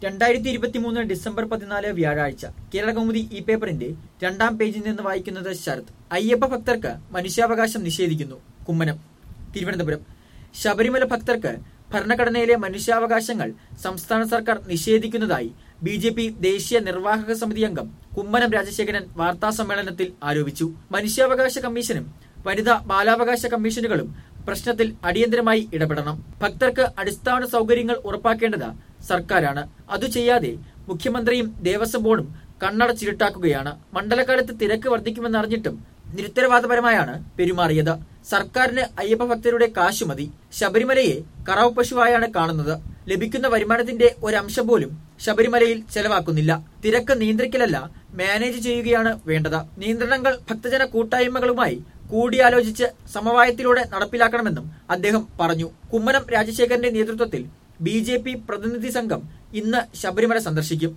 രണ്ടായിരത്തി ഇരുപത്തിമൂന്ന് ഡിസംബർ പതിനാല് വ്യാഴാഴ്ച കേരളകൗമുദി ഈ പേപ്പറിന്റെ രണ്ടാം പേജിൽ നിന്ന് വായിക്കുന്നത് ശരത് അയ്യപ്പ ഭക്തർക്ക് മനുഷ്യാവകാശം നിഷേധിക്കുന്നു കുമ്മനം തിരുവനന്തപുരം ശബരിമല ഭക്തർക്ക് ഭരണഘടനയിലെ മനുഷ്യാവകാശങ്ങൾ സംസ്ഥാന സർക്കാർ നിഷേധിക്കുന്നതായി ബി ജെ പി ദേശീയ നിർവാഹക സമിതി അംഗം കുമ്മനം രാജശേഖരൻ വാർത്താ സമ്മേളനത്തിൽ ആരോപിച്ചു മനുഷ്യാവകാശ കമ്മീഷനും വനിതാ ബാലാവകാശ കമ്മീഷനുകളും പ്രശ്നത്തിൽ അടിയന്തരമായി ഇടപെടണം ഭക്തർക്ക് അടിസ്ഥാന സൗകര്യങ്ങൾ ഉറപ്പാക്കേണ്ടത് സർക്കാരാണ് അത് ചെയ്യാതെ മുഖ്യമന്ത്രിയും ദേവസ്വം ബോർഡും കണ്ണടച്ചിരുട്ടാക്കുകയാണ് മണ്ഡലകാലത്ത് തിരക്ക് വർദ്ധിക്കുമെന്നറിഞ്ഞിട്ടും നിരുത്തരവാദപരമായാണ് പെരുമാറിയത് സർക്കാരിന് അയ്യപ്പ ഭക്തരുടെ കാശ് മതി ശബരിമലയെ കറവ് പശുവായാണ് കാണുന്നത് ലഭിക്കുന്ന വരുമാനത്തിന്റെ ഒരംശം പോലും ശബരിമലയിൽ ചെലവാക്കുന്നില്ല തിരക്ക് നിയന്ത്രിക്കലല്ല മാനേജ് ചെയ്യുകയാണ് വേണ്ടത് നിയന്ത്രണങ്ങൾ ഭക്തജന കൂട്ടായ്മകളുമായി കൂടിയാലോചിച്ച് സമവായത്തിലൂടെ നടപ്പിലാക്കണമെന്നും അദ്ദേഹം പറഞ്ഞു കുമ്മനം രാജശേഖരന്റെ നേതൃത്വത്തിൽ ബി പ്രതിനിധി സംഘം ഇന്ന് ശബരിമല സന്ദർശിക്കും